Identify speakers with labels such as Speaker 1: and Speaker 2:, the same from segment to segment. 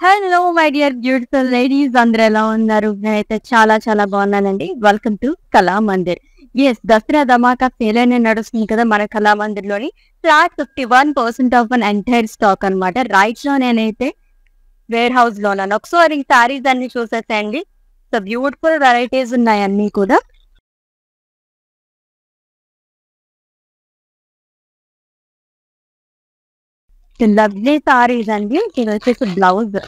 Speaker 1: Hello my dear beautiful ladies అందరు ఎలా ఉన్నారు నేనైతే చాలా చాలా బాగున్నానండి welcome to Kala Mandir yes Dasara Dhamaka sale అనే నడుస్తుంది కదా మన కళా మందిర్ లోని flat fifty one percent off on entire stock అనమాట రైట్ లో నేనైతే వేర్ హౌస్ లో ఉన్నాను ఒకసారి సారీస్ అన్ని చూసేసేయండి సో బ్యూటిఫుల్ వెరైటీస్ ఉన్నాయి అన్ని కూడా లవ్లీ సారీస్ అండి ఇది వచ్చేసి బ్లౌజ్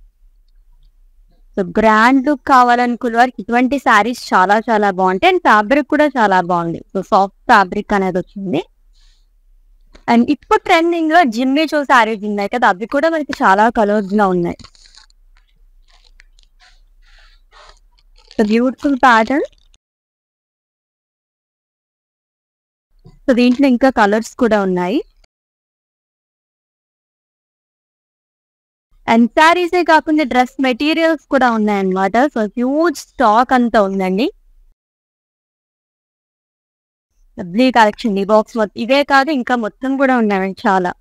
Speaker 1: సో గ్రాండ్ లుక్ కావాలనుకున్న వారికి ఇటువంటి శారీస్ చాలా చాలా బాగుంటాయి అండ్ ఫ్యాబ్రిక్ కూడా చాలా బాగుంది సో సాఫ్ట్ ఫ్యాబ్రిక్ అనేది వచ్చింది అండ్ ఇప్పుడు ట్రెండింగ్ లో జిమ్మి చూ శారీస్ ఉన్నాయి కదా అవి కూడా మనకి చాలా కలర్స్ లో ఉన్నాయి బ్యూటిఫుల్ ప్యాటర్న్ సో దీంట్లో ఇంకా కలర్స్ కూడా ఉన్నాయి అండ్ శారీసే కాకుండా డ్రెస్ మెటీరియల్స్ కూడా ఉన్నాయన్నమాట సో హ్యూజ్ స్టాక్ అంతా ఉందండి డబ్లీ కలెక్షన్ ఈ బాక్స్ మొత్తం ఇవే కాదు ఇంకా మొత్తం కూడా ఉన్నాయండి చాలా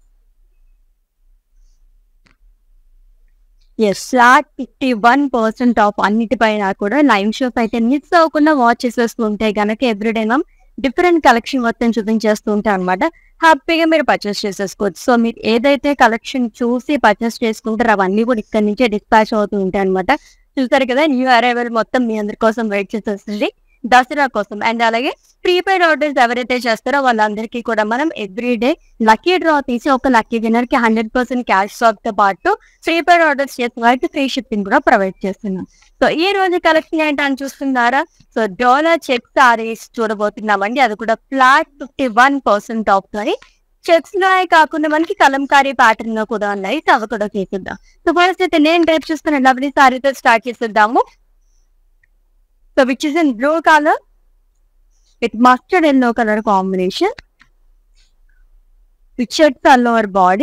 Speaker 1: yes flat fifty one percent off అన్నిటిపైన కూడా లైవ్ షోస్ అయితే మిస్ అవ్వకుండా వాచ్ చేసేస్తూ ఉంటాయి కనుక ఎవ్రీడే మనం డిఫరెంట్ కలెక్షన్ మొత్తం చూపించేస్తూ ఉంటాం అనమాట హ్యాపీగా మీరు పర్చేస్ చేసేసుకోవచ్చు సో మీరు ఏదైతే కలెక్షన్ చూసి పర్చేస్ చేసుకుంటారో అవన్నీ కూడా ఇక్కడ నుంచే డిస్పాచ్ అవుతూ ఉంటాయి అనమాట చూసారు కదా న్యూ అరైవల్ మొత్తం మీ అందరి కోసం వెయిట్ చేసేస్తుంది దసరా కోసం అండ్ అలాగే ప్రీపెయిడ్ ఆర్డర్స్ ఎవరైతే చేస్తారో వాళ్ళందరికీ కూడా మనం ఎవ్రీ డే లక్కీ డ్రా తీసి ఒక లక్కీ విన్నర్ కి హండ్రెడ్ పర్సెంట్ క్యాష్ స్టాక్ తో పాటు ప్రీపెయిడ్ ఆర్డర్స్ చేసిన వారికి ఫ్రీ షిప్పింగ్ కూడా ప్రొవైడ్ చేస్తున్నాం సో ఈ రోజు కలెక్షన్ ఏంటని చూస్తున్నారా సో డాలర్ చెక్ సారీస్ చూడబోతున్నామండి అది కూడా flat fifty one percent off అని చెక్స్ లో కాకుండా మనకి కలంకారీ ప్యాటర్న్ లో కూడా ఉన్నాయి సో అవి కూడా చేసిద్దాం సో ఫస్ట్ అయితే నేను టైప్ చూస్తున్న లవ్లీ సారీతో స్టార్ట్ చేసేద్దాము so which is in blue colour with mustard yellow colour combination pictures all over body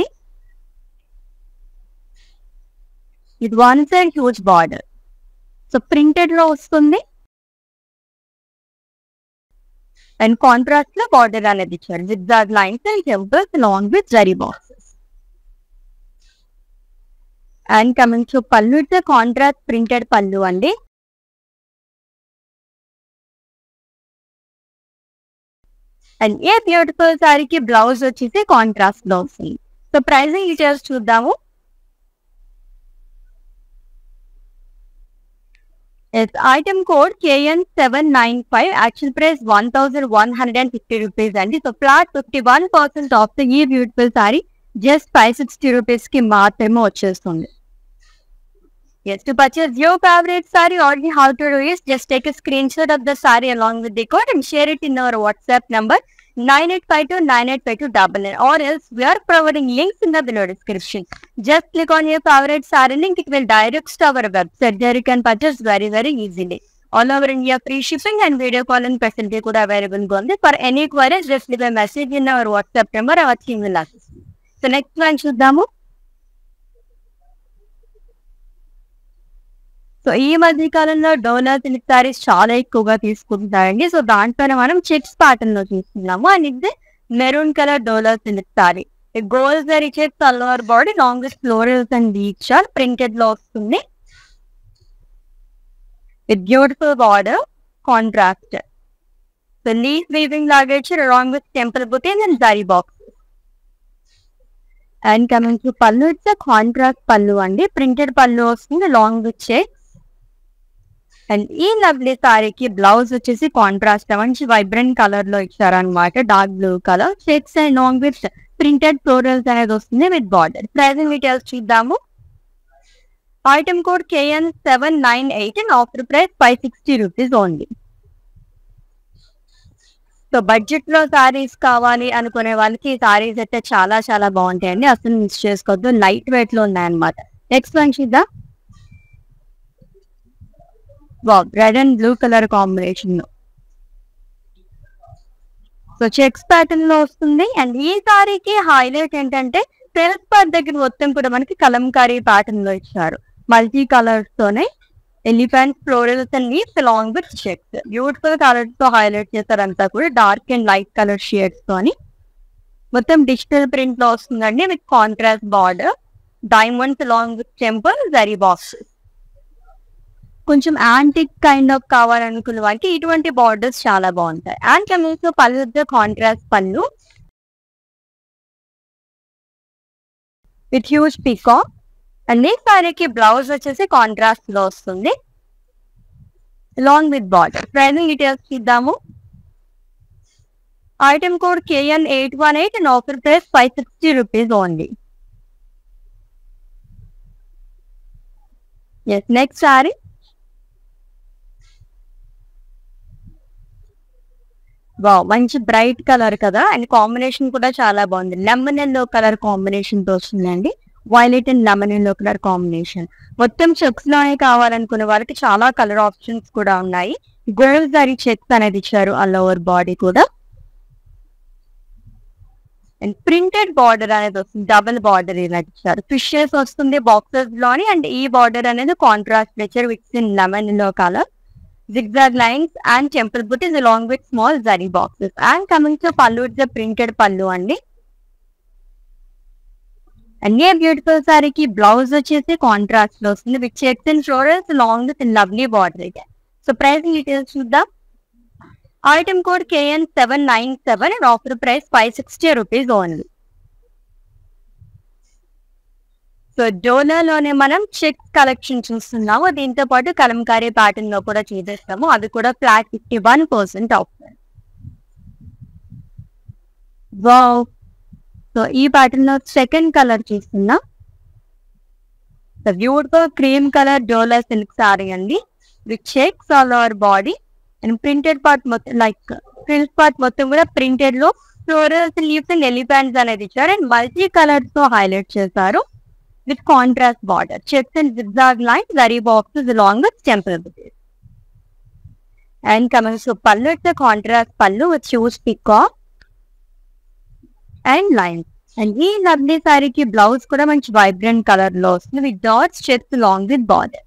Speaker 1: ఇది one side huge border so printed లో వస్తుంది అండ్ కాంట్రాస్ట్ లో బార్డర్ అనేది ఇచ్చారు zigzag lines and temples long with zari boxes and coming to pallu it's contrast printed pallu అండి and a beautiful సారీకి blouse వచ్చేసి contrast లో వస్తుంది సో ప్రైసింగ్ డీటెయిల్స్ చూద్దాము item code KN seven nine five actual price one thousand one hundred and fifty rupees అండి so flat fifty one percent off the ఈ beautiful sari just five sixty rupees కి మాత్రమే వచ్చేస్తుంది Yes, to purchase your favorite saree, all you have to do is just take a screenshot of the saree along with the code and share it in our WhatsApp number 9852985299 or else we are providing links in the below description. Just click on your favorite saree link, it will direct to our website. There you can purchase very very easily. All over India, free shipping and video calling facility could available on this. For any queries, just leave a message in our WhatsApp number, our team will assist. you. So next one, చూద్దాము so ఈ మధ్య కాలంలో డోలా silk saris చాలా ఎక్కువగా తీసుకుంటారండి so దాంట్లోనే మనం checks pattern లో చూస్తున్నాము అండ్ ఇది maroon colour Dola silk sari gold zari checks all over body longest florals and దీక్షాల్ ప్రింటెడ్ లో వస్తుంది with beautiful border contrast so leaf weaving లాగేజ్ along with temple buttis and zari box and coming to pallu it's contrast pallu అండి printed pallu వస్తుంది long with checks and ఈ lovely సారీకి blouse వచ్చేసి contrast మంచి వైబ్రెంట్ కలర్ లో ఇచ్చారనమాట dark blue colour checks and long with printed florals అనేది వస్తుంది విత్ బార్డర్ ప్రైజింగ్ డీటెయిల్స్ చూద్దాము item code KN seven nine eight and offer price five sixty rupees only so budget లో సారీస్ కావాలి అనుకునే వాళ్ళకి ఈ సారీస్ అయితే చాలా చాలా బాగుంటాయండి అసలు మిస్ చేసుకోవద్దు లైట్ వెయిట్ లో ఉన్నాయన్నమాట నెక్స్ట్ వన్ చూద్దాం red and blue colour combination లో సో చెక్స్ ప్యాటర్న్ లో వస్తుంది అండ్ ఈ సారీకి హైలైట్ ఏంటంటే సెల్ఫ్ పార్ట్ దగ్గర మొత్తం కూడా మనకి కలంకారీ ప్యాటర్న్ లో ఇచ్చారు మల్టీ కలర్స్ తోనే elephant florals and leaves along with checks beautiful colours తో హైలైట్ చేశారంతా కూడా dark and light colour shades తోని మొత్తం డిజిటల్ ప్రింట్ లో వస్తుందండి with contrast border diamonds long with temple zari box కొంచెం యాంటిక్ కైండ్ ఆఫ్ కావాలనుకున్న వారికి ఇటువంటి బార్డర్స్ చాలా బాగుంటాయి and coming pallu contrast pallu with huge peacock and ఈ సారీకి బ్లౌజ్ వచ్చేసి కాంట్రాస్ట్ లో వస్తుంది long with border pricing details చూద్దాము item code KN eight one eight and offer price five sixty rupees only yes next sari wow మంచి bright colour కదా and combination కూడా చాలా బాగుంది లెమన్ ఎల్లో కలర్ కాంబినేషన్ తో వస్తుందండి violet and lemon yellow colour combination మొత్తం checks లోనే కావాలనుకునే వాళ్ళకి చాలా కలర్ ఆప్షన్స్ కూడా ఉన్నాయి గోల్డ్ సారీ చెక్స్ అనేది ఇచ్చారు ఆల్ ఓవర్ బాడీ కూడా అండ్ ప్రింటెడ్ బార్డర్ అనేది వస్తుంది డబుల్ బార్డర్ ఇలా ఇచ్చారు ఫిషెస్ వస్తుంది బాక్సెస్ లోని అండ్ ఈ బార్డర్ అనేది కాంట్రాస్ట్ ఇచ్చారు with in lemon yellow colour zigzag lines and temple booties along with small zari boxes. And coming to pallu, it's a printed pallu అండి అండ్ ఏ బ్యూటిఫుల్ సారీకి blouse వచ్చేసి contrast లో వస్తుంది with checks and florals long with lovely border అయితే so price details చూద్దాం item code KN seven nine seven and offer price five sixty rupees only so డోలాలోనే మనం check collection చూస్తున్నాము దీంతో పాటు కలంకారీ ప్యాటర్న్ లో కూడా చూసేస్తాము అది కూడా flat fifty one percent off wow so ఈ ప్యాటర్న్ లో సెకండ్ కలర్ చూస్తున్నాం so beautiful cream colour Dola silk sari అండి with checks all over body and printed part మొత్తం లైక్ ఫ్రిల్స్ పార్ట్ మొత్తం కూడా ప్రింటెడ్ లో ఫ్లోరల్స్ లీవ్స్ అండ్ ఎలిఫెంట్స్ అనేది ఇచ్చారు అండ్ మల్టీ కలర్స్ తో హైలైట్ చేశారు with contrast border. Checks and zigzag lines, zari boxes along with temple booties. And coming to pallu, it's a contrast pallu with huge peacock and lines. And ఈ lovely సారీకి blouse కూడా మంచి vibrant colour లో వస్తుంది with dots checks long with border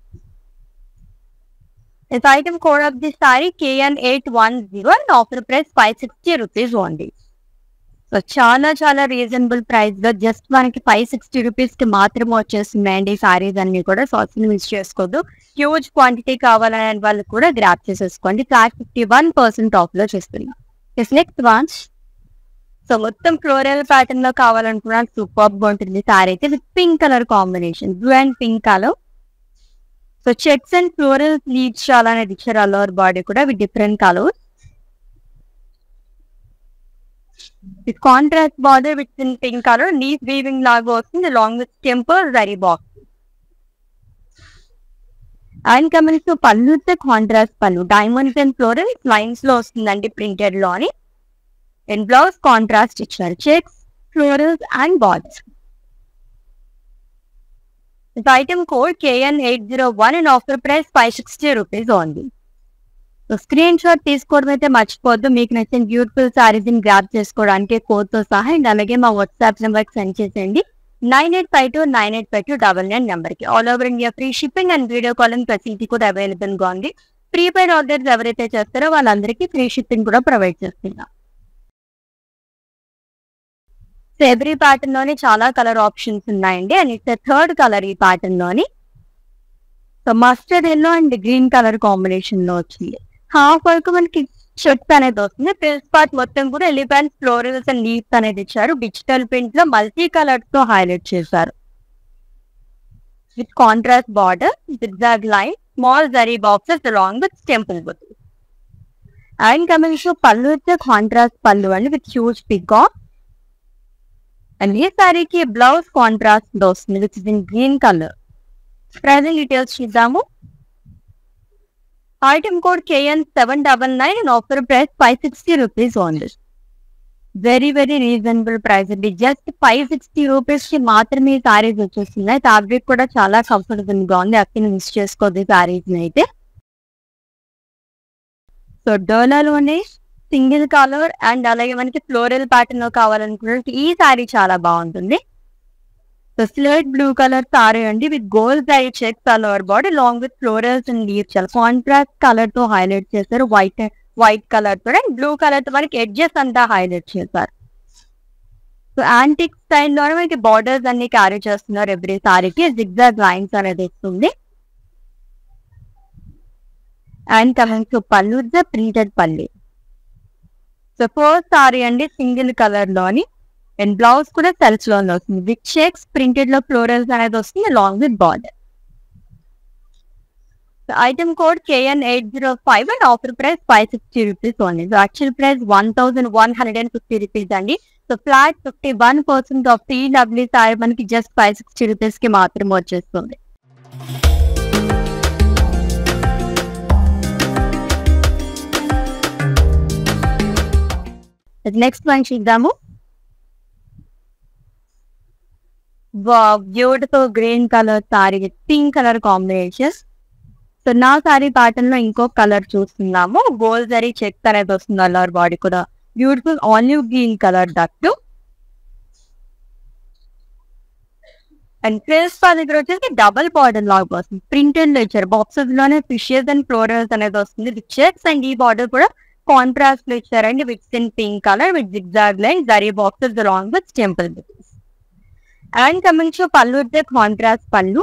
Speaker 1: This item code of this saree KN810 and offer price 560 rupees only. So చాలా చాలా reasonable price లో just మనకి ఫైవ్ సిక్స్టీ రూపీస్ కి మాత్రమే వచ్చేస్తున్నాయండి ఈ సారీస్ అన్ని కూడా సో అసలు మిస్ చేసుకోవద్దు హ్యూజ్ క్వాంటిటీ కావాలనే వాళ్ళు కూడా గ్రాప్ చేసేసుకోండి flat fifty one percent off లో చేస్తున్నాం నెక్స్ట్ వాన్స్ సో మొత్తం ఫ్లోరల్ ప్యాటర్న్ లో కావాలనుకున్నాను సూపర్ గా ఉంటుంది సారీ అయితే with pink colour combination blue and pink colour so checks and floral sleeves చాలా అనేది ఇచ్చారు అల్లవర్ బాడీ కూడా with different colours with contrast border with in pink colour leaf weaving లాగా వస్తుంది long with temple zari box and coming to pallu contrast pallu diamonds and floral lines లో వస్తుందండి printed లోని and blouse contrast ఇచ్చారు checks florals and balls item code KN eight zero one and offer price five sixty rupees only so screenshot తీసుకోవడం అయితే మర్చిపోద్దు మీకు నచ్చిన beautiful saris ని గ్రాప్ చేసుకోవడానికి కోడ్ తో సహా అండ్ అలాగే మా వాట్సాప్ నెంబర్ కి సెండ్ చేసేయండి nine eight five two nine eight five two double nine number కి all over India free shipping and video calling facility కూడా అవైలబుల్ గా ఉంది ప్రీపెయిడ్ ఆర్డర్స్ ఎవరైతే చేస్తారో వాళ్ళందరికీ ఫ్రీ షిప్పింగ్ కూడా ప్రొవైడ్ చేస్తున్నాం సో ఎవ్రీ ప్యాటర్న్ లోని చాలా కలర్ ఆప్షన్స్ ఉన్నాయండి అండ్ ఇట్స్ థర్డ్ కలర్ ఈ ప్యాటర్న్ లోని so mustard yellow and green colour combination లో వచ్చింది హాఫ్ వరకు మనకి షర్ట్స్ అనేది వస్తుంది ఫిల్స్ పార్ట్ మొత్తం కూడా ఎలిఫెంట్ ఫ్లోరల్స్ అండ్ లీవ్స్ అనేది ఇచ్చారు డిజిటల్ ప్రింట్ లో మల్టీ కలర్స్ తో హైలైట్ చేశారు with contrast border zigzag line small zari boxes along with temple బుత్ అండ్ కమింగ్ టు పళ్ళు అయితే కాంట్రాస్ట్ పళ్ళు అండి విత్ హ్యూజ్ పికాక్ అండ్ ఈ సారీకి బ్లౌజ్ కాంట్రాస్ట్ వస్తుంది which is in green colour pricing details చూద్దాము item code KN seven double nine and offer price five sixty rupees only very very reasonable price అండి just five sixty rupees కి మాత్రమే ఈ సారీస్ వచ్చేస్తున్నాయి fabric కూడా చాలా comfortable గా ఉంది అక్కడ మిస్ చేసుకోవద్దు సారీస్ అయితే సో డోలాలోనే సింగిల్ కలర్ అండ్ అలాగే మనకి ఫ్లోరల్ ప్యాటర్న్ లో కావాలనుకున్నట్టు ఈ సారీ చాలా బాగుంటుంది so slate blue colour sari అండి with gold side checks all over body long with florals and leaves చాలా కాంట్రాస్ట్ కలర్ తో హైలైట్ చేశారు వైట్ వైట్ కలర్ తో అండ్ బ్లూ కలర్ తో మనకి ఎడ్జెస్ అంతా హైలైట్ చేశారు సో యాంటిక్ స్టైల్లోనే మనకి బార్డర్స్ అన్ని క్యారీ చేస్తున్నారు ఎవ్రీ సారీకి జిగ్జాగ్ లైన్స్ అనేది వస్తుంది and coming to pallu the printed pallu so first sari అండి సింగిల్ కలర్ లోని అండ్ బ్లౌజ్ కూడా సెల్స్ లోనే వస్తుంది విత్ షేక్స్ ప్రింటెడ్ లో ఫ్లోరల్స్ అనేది వస్తుంది long with border item code KN eight zero five and offer price five sixty rupees only so actual price one thousand one hundred and fifty rupees అండి so flat fifty one percent off three W sari మనకి just five sixty rupees కి మాత్రం వచ్చేస్తుంది next one చూద్దాము beautiful green colour sari pink colour combinations so నా sari pattern లో ఇంకో colour చూస్తున్నాము గోల్డ్ జరీ చెక్ అనేది వస్తుంది అల్లర్ బాడీ కూడా beautiful olive green colour that and క్రిస్ దగ్గర వచ్చేసి డబల్ బార్డర్ లాగా వస్తుంది ప్రింటెడ్ లో ఇచ్చారు బాక్సెస్ లోనే ఫిషెస్ అండ్ ఫ్లోరల్స్ అనేది వస్తుంది విత్ చెక్స్ అండ్ ఈ బార్డర్ కూడా కాంట్రాస్ట్ లో ఇచ్చారండి with in pink colour with zigzag line zari boxes long with temple and coming to pallu contrast pallu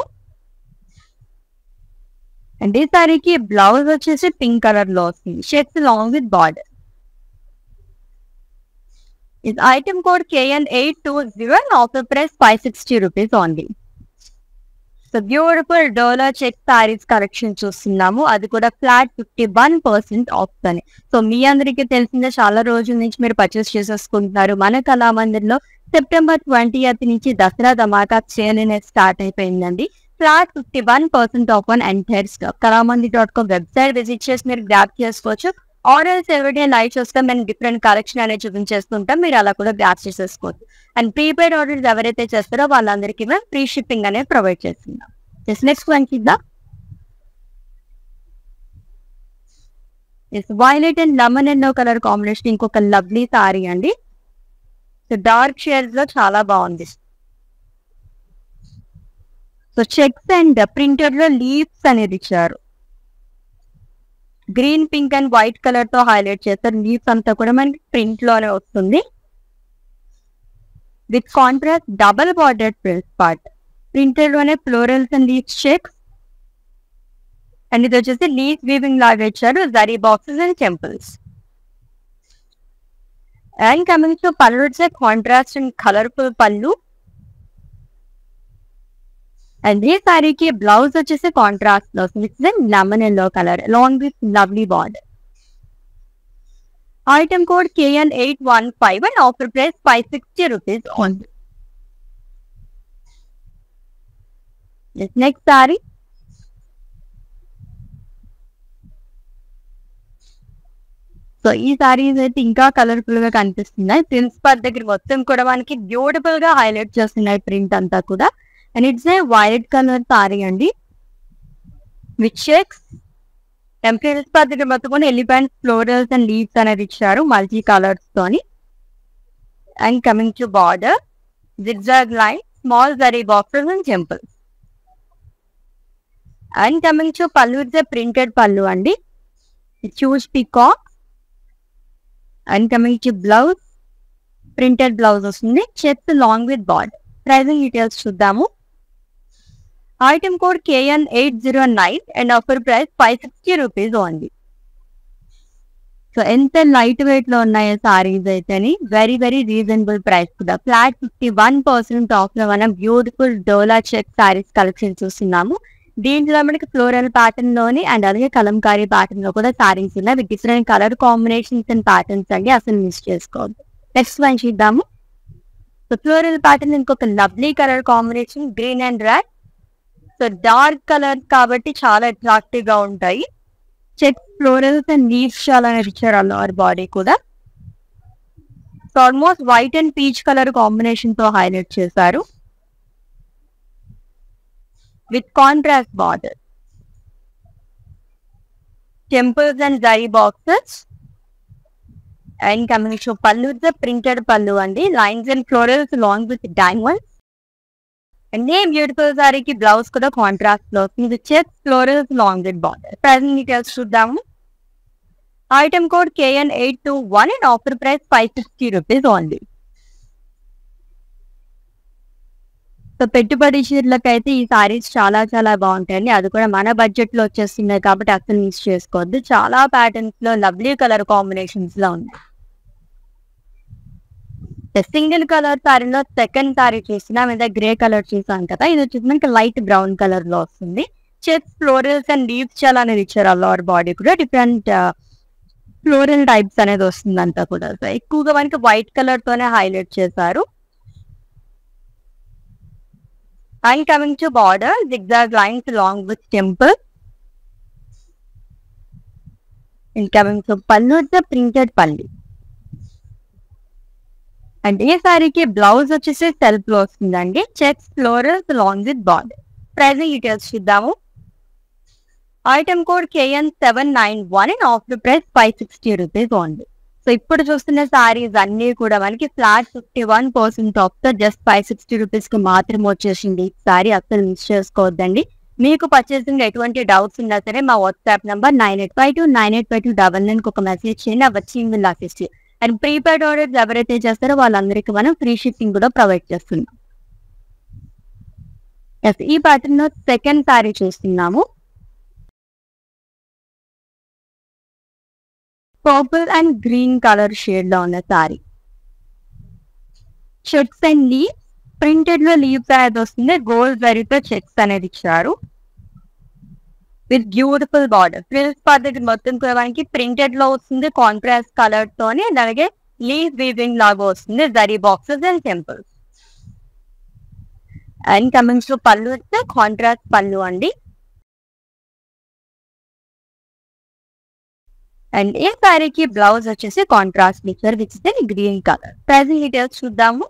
Speaker 1: and ఈ సారీకి బ్లౌజ్ వచ్చేసి పింక్ కలర్ లో వస్తుంది షర్ట్స్ లాంగ్ విత్ బార్డర్ ఇది item code KN eight two zero and offer price five sixty rupees only so beautiful Dola check saris collection చూస్తున్నాము అది కూడా flat fifty one percent off అని సో మీ అందరికీ తెలిసిందే చాలా రోజుల నుంచి మీరు పర్చేస్ చేసేసుకుంటున్నారు మన కళామందిర్లో సెప్టెంబర్ ట్వంటీ నుంచి దసరా ధమాకా సేల్ అనేది స్టార్ట్ అయిపోయిందండి flat fifty one percent off on entire stock Kalamandir dot com website visit చేసి మీరు గ్రాప్ చేసుకోవచ్చు ఆర్డర్స్ ఎవరిడే లైవ్ వస్తాం మేము డిఫరెంట్ కలెక్షన్ అనేది చూపించేస్తుంటాం మీరు అలా కూడా గ్రాప్ చేసేసుకోవచ్చు అండ్ ప్రీపెయిడ్ ఆర్డర్స్ ఎవరైతే చేస్తారో వాళ్ళందరికీ మేము ఫ్రీ షిప్పింగ్ అనేది ప్రొవైడ్ చేస్తున్నాం జస్ట్ నెక్స్ట్ వన్ చూద్దాం violet and lemon yellow colour combination ఇంకొక లవ్లీ సారీ అండి సో డార్క్ షేడ్స్ లో చాలా బాగుంది సో చెక్స్ అండ్ ప్రింటెడ్ లో లీవ్స్ అనేది ఇచ్చారు green pink and white colour తో హైలైట్ చేస్తారు లీవ్స్ అంతా కూడా మనకి ప్రింట్ లోనే వస్తుంది with contrast double border print part printed లోనే florals and leaves checks and ఇది వచ్చేసి లీవ్ వీవింగ్ లాగా ఇచ్చారు zari boxes and temples and coming to pallu వచ్చే contrast and colourful pallu and ఈ సారీకి బ్లౌజ్ వచ్చేసి కాంట్రాస్ట్ లో వస్తుంది lemon yellow colour along with lovely border item code KN eight one five and offer price five sixty rupees only next sari so ఈ సారీస్ అయితే ఇంకా colourful గా కనిపిస్తున్నాయి ప్రిన్సిపల్ దగ్గర మొత్తం కూడా మనకి బ్యూటిఫుల్ గా హైలైట్ చేస్తున్నాయి ప్రింట్ అంతా కూడా and it's a violet colour sari అండి విత్ చెక్స్ టెంపరేచర్ పద్ధతి మొత్తం కూడా ఎలిఫెంట్ ఫ్లోరల్స్ అండ్ లీవ్స్ అనేది ఇచ్చారు మల్టీ కలర్స్ తోని and coming to border zigzag line small zari boxes and temples and coming to pallu it's printed pallu అండి choose peacock and coming to blouse printed blouse వస్తుంది checks long with border pricing details చూద్దాము item code KN eight zero nine and offer price five sixty rupees only so ఎంత light weight లో ఉన్నాయో సారీస్ అయితేని very very reasonable price కూడా flat fifty one percent off లో మనం beautiful Dola check saris collection చూస్తున్నాము దీంట్లో మనకి ఫ్లోరల్ ప్యాటర్న్ లోని అండ్ అలాగే కలంకారీ ప్యాటర్న్ లో కూడా సారీస్ ఉన్నాయి with different colour combinations and patterns అండి అసలు మిస్ చేసుకోవద్దు నెక్స్ట్ వన్ చూద్దాము సో ఫ్లోరల్ ప్యాటర్న్ ఇంకొక lovely colour combination green and red so dark colour కాబట్టి చాలా అట్రాక్టివ్ గా ఉంటాయి చెక్ ఫ్లోరల్స్ అండ్ లీవ్స్ చాలా ఇచ్చారు అల్లవారి బాడీ కూడా so almost white and peach colour combination తో హైలైట్ చేశారు with contrast border temples and zari boxes and coming to pallu printed pallu అండి lines and florals long with diamonds and a beautiful సారీకి blouse కూడా contrast లో ఇది check florals long with border pricing details చూద్దాము item code KN eight two one and offer price five sixty rupees only so పెట్టుబడి చీరలకు అయితే ఈ సారీస్ చాలా చాలా బాగుంటాయండి అది కూడా మన బడ్జెట్ లో వచ్చేస్తున్నాయి కాబట్టి అసలు మిస్ చేసుకోవద్దు చాలా ప్యాటర్న్స్ లో లవ్లీ కలర్ కాంబినేషన్స్ లో ఉన్నాయి సింగిల్ కలర్ సారీలో సెకండ్ సారీ చూసినా మీద గ్రే కలర్ చూసాం కదా ఇది వచ్చేసి మనకి లైట్ బ్రౌన్ కలర్ లో వస్తుంది చెస్ ఫ్లోరల్స్ అండ్ లీవ్స్ చాలా అనేది ఇచ్చారు అల్లవర్ బాడీ కూడా డిఫరెంట్ ఫ్లోరల్ టైప్స్ అనేది వస్తుంది అంతా కూడా సో ఎక్కువగా మనకి వైట్ కలర్ తోనే హైలైట్ చేశారు and coming to border zigzag lines long with temple and coming to pallu printed pallu and ఈ సారీకి బ్లౌజ్ వచ్చేసి సెల్ఫ్ లో వస్తుందండి checks florals long with border pricing details చూద్దాము item code KN seven nine one and offer price five sixty rupees only so ఇప్పుడు చూస్తున్న సారీస్ అన్ని కూడా మనకి flat fifty one percent off తో జస్ట్ ఫైవ్ సిక్స్టీ రూపీస్ కి మాత్రం వచ్చేసింది ఈ సారీ అస్సలు మిస్ చేసుకోవద్దండి మీకు పర్చేసింగ్ ఎటువంటి డౌట్స్ ఉన్నా సరే మా WhatsApp number nine eight five two nine eight five two double nine ఒక మెసేజ్ చేయండి వచ్చి email office and prepaid orders ఎవరైతే చేస్తారో వాళ్ళందరికీ మనం ఫ్రీ షిప్పింగ్ కూడా ప్రొవైడ్ చేస్తున్నాం Yes, ఈ ప్యాటర్న్ లో సెకండ్ సారీ చూస్తున్నాము purple and green colour shade లో ఉన్న sari checks and leaves printed లో లీవ్స్ అనేది వస్తుంది గోల్డ్ వెరీతో చెక్స్ అనేది ఇచ్చారు విత్ బ్యూటిఫుల్ బార్డర్ ఫ్రిల్స్ పద్ధతి మొత్తం కూడా మనకి ప్రింటెడ్ లో వస్తుంది కాంట్రాస్ట్ కలర్ తోనే అలాగే లీవ్ వీవింగ్ లాగా వస్తుంది zari boxes and temples and comings to pallu వస్తే కాంట్రాస్ట్ పళ్ళు అండి అండ్ ఈ సారీకి బ్లౌజ్ వచ్చేసి contrast mixer which is green colour pricing details చూద్దాము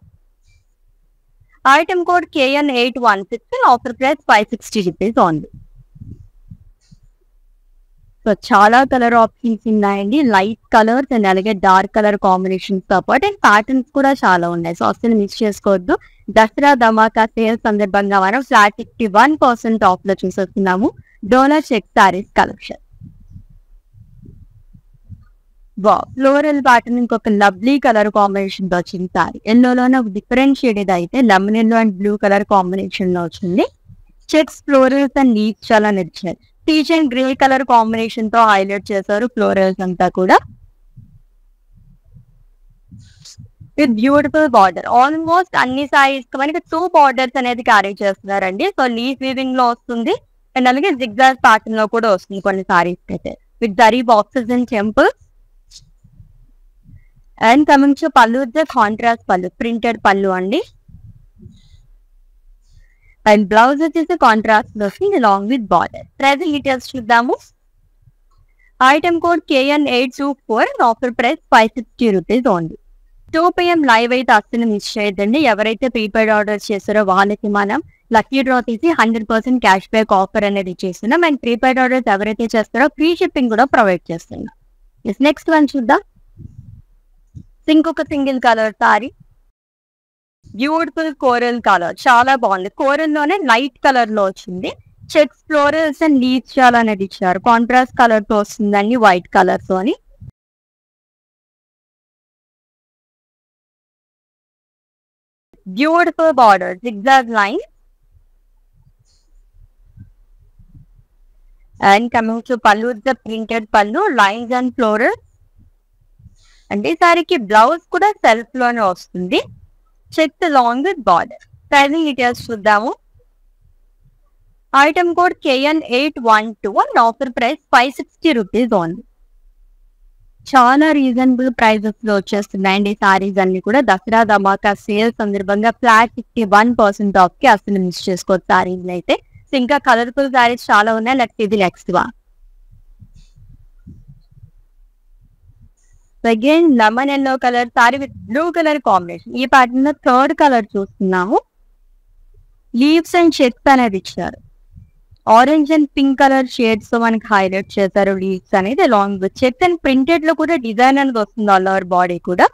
Speaker 1: item code KN eight one six offer price five sixty rupees only so చాలా colour options ఉన్నాయండి light colours and అలాగే dark colour combinations తో పాటు and patterns కూడా చాలా ఉన్నాయి so అసలు మిస్ చేసుకోవద్దు దసరా ధమాకా సేల్ సందర్భంగా మనం flat fifty one percent off లో చూసేస్తున్నాము డోలా చెక్ సారీస్ కలెక్షన్ వా ఫ్లోరల్ ప్యాటర్న్ ఇంకొక లవ్లీ కలర్ కాంబినేషన్ తో వచ్చింది సారీ ఎల్లోలోనే ఒక డిఫరెంట్ షేడ్ ఇది అయితే lemon yellow and blue colour combination లో వచ్చింది చెక్స్ ఫ్లోరల్స్ అండ్ లీవ్స్ చాలా నచ్చాయి peach and grey colour combination తో హైలైట్ చేశారు ఫ్లోరల్స్ అంతా కూడా విత్ బ్యూటిఫుల్ బార్డర్ ఆల్మోస్ట్ అన్ని సారీస్ కి మనకి టూ బార్డర్స్ అనేది క్యారీ చేస్తున్నారండి సో లీఫ్ వీవింగ్ లో వస్తుంది అండ్ అలాగే జిగ్జాగ్ ప్యాటర్న్ లో కూడా వస్తుంది కొన్ని సారీస్ అయితే with zari boxes and temples and coming to pallu contrast pallu printed pallu అండి అండ్ బ్లౌజ్ వచ్చేసి కాంట్రాస్ట్ వస్తుంది long with border price details చూద్దాము item code KN eight two four offer price five sixty rupees only two PM live అయితే అస్సలు miss చేయొద్దండి ఎవరైతే prepaid order చేస్తారో వాళ్ళకి మనం లక్కీ డ్రా తీసి hundred percent cash back offer అనేది చేస్తున్నాం అండ్ ప్రీపెయిడ్ ఆర్డర్స్ ఎవరైతే చేస్తారో ఫ్రీ షిప్పింగ్ కూడా ప్రొవైడ్ చేస్తున్నాం నెక్స్ట్ వన్ చూద్దాం ఇంకొక single colour sari beautiful coral colour చాలా బాగుంది కోరల్ లోనే లైట్ కలర్ లో వచ్చింది చెక్స్ ఫ్లోరల్స్ అండ్ లీవ్స్ చాలా అనేది ఇచ్చారు కాంట్రాస్ట్ కలర్ తో వస్తుందండి వైట్ కలర్ తోని beautiful border zigzag line and coming to pallu the printed pallu lines and florals అంటే ఈ సారీకి బ్లౌజ్ కూడా సెల్ఫ్ లోనే వస్తుంది check long with border pricing details చూద్దాము item code KN eight one two and offer price five sixty rupees only చాలా reasonable prices లో వచ్చేస్తున్నాయండి ఈ సారీస్ అన్ని కూడా దసరా ధమాకా సేల్ సందర్భంగా flat fifty one percent off కి అసలు మిస్ చేసుకోవచ్చు సారీస్ అయితే సో ఇంకా కలర్ఫుల్ సారీస్ చాలా ఉన్నాయి లెట్స్ ఇది నెక్స్ట్ వా again lemon yellow colour sari with blue colour combination ఈ ప్యాటర్న్ లో థర్డ్ కలర్ చూస్తున్నాము లీవ్స్ అండ్ చెక్స్ అనేది ఇచ్చారు orange and pink colour shades తో మనకి హైలైట్ చేశారు లీవ్స్ అనేది along with checks and printed లో కూడా డిజైన్ అనేది వస్తుంది ఆల్ ఓవర్ బాడీ కూడా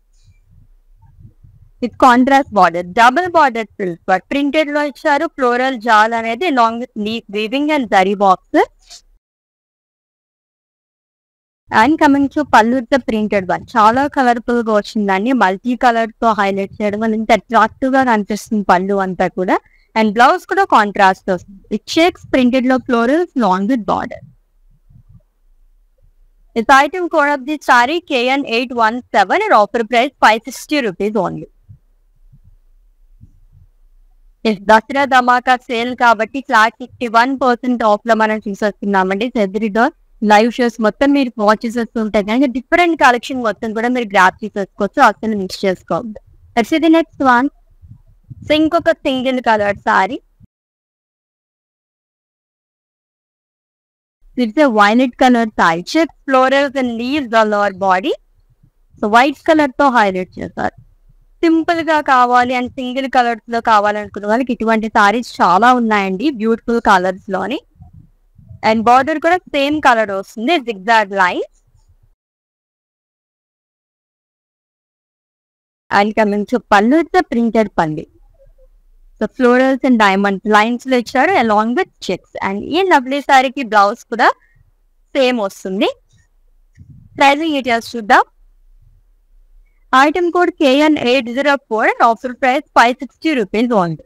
Speaker 1: with contrast border double border fills but printed లో ఇచ్చారు ఫ్లోరల్ జాల్ అనేది along with leaf weaving and zari box and coming to pallu printed one చాలా కలర్ఫుల్ గా వచ్చిందండి మల్టీ కలర్ తో హైలైట్ చేయడం వల్ల ఇంత అట్రాక్టివ్ గా కనిపిస్తుంది పళ్ళు అంతా కూడా అండ్ బ్లౌజ్ కూడా కాంట్రాస్ట్ వస్తుంది ఇట్ చెక్స్ ప్రింటెడ్ లో florals long with border This item code of the saree KN817 and offer price 560 rupees only. Yes, Dasara Dhamaka sale కాబట్టి flat fifty one percent off లో మనం చూసేస్తున్నామండి సెద్రిడో లైవ్ షోస్ మొత్తం మీరు watch చేసేస్తుంటాయి కానీ different collection మొత్తం కూడా మీరు గ్రాప్ చేసేసుకోవచ్చు అసలు మిక్స్ చేసుకోవద్దు దట్స్ ఇది నెక్స్ట్ వన్ సో ఇంకొక single colour sari it's a violet colour sari check florals and leaves all over body so white colour తో హైలైట్ చేశారు సింపుల్ గా కావాలి అండ్ సింగిల్ కలర్స్ లో కావాలనుకున్న వాళ్ళకి ఇటువంటి సారీస్ చాలా ఉన్నాయండి బ్యూటిఫుల్ కలర్స్ లోని అండ్ బార్డర్ కూడా సేమ్ కలర్ వస్తుంది zigzag lines and coming to pallu it's printed pallu so florals and diamond lines లో ఇచ్చారు అలాంగ్ విత్ చెక్స్ అండ్ ఈ లవ్లీ సారీకి బ్లౌజ్ కూడా సేమ్ వస్తుంది ప్రైజింగ్ డీటెయిల్స్ చూద్దాం item code KN eight zero four offer price five sixty rupees only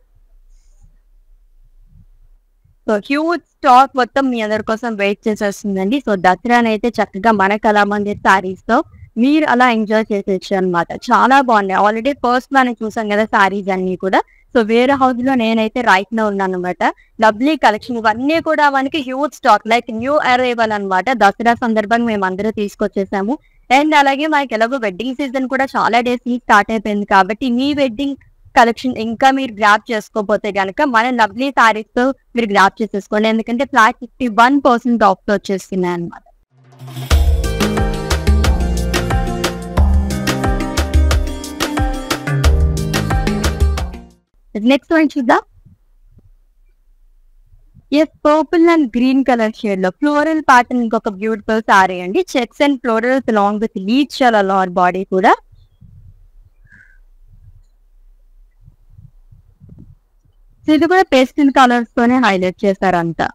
Speaker 1: so huge stock మొత్తం మీ అందరి కోసం వెయిట్ చేసేస్తుందండి సో దసరాని అయితే చక్కగా మన కళామందిర్ సారీస్ తో మీరు అలా ఎంజాయ్ చేసేచ్చు అనమాట చాలా బాగున్నాయి ఆల్రెడీ ఫస్ట్ మనం చూసాం కదా సారీస్ అన్ని కూడా సో వేరే హౌస్ లో నేనైతే రైట్ లో ఉన్నాను అనమాట లవ్లీ కలెక్షన్ ఇవన్నీ కూడా మనకి huge stock like new arrival అన్నమాట దసరా సందర్భంగా మేము అందరూ తీసుకొచ్చేసాము అండ్ అలాగే మనకి ఎలాగో వెడ్డింగ్ సీజన్ కూడా చాలా డేస్ స్టార్ట్ అయిపోయింది కాబట్టి మీ వెడ్డింగ్ కలెక్షన్ ఇంకా మీరు గ్రాప్ చేసుకోకపోతే గనక మన లవ్లీ సారీస్ తో మీరు గ్రాప్ చేసేసుకోండి ఎందుకంటే flat fifty one percent off తో వచ్చేస్తున్నాయి అనమాట నెక్స్ట్ వన్ చూద్దాం yes purple and green colour shade లో ఫ్లోరల్ ప్యాటర్న్ ఇంకొక బ్యూటిఫుల్ సారీ అండి checks and florals along with లీచ్ అలార్ బాడీ కూడా So ఇది కూడా పేస్టల్ కలర్స్ తోనే హైలైట్ చేశారు అంతా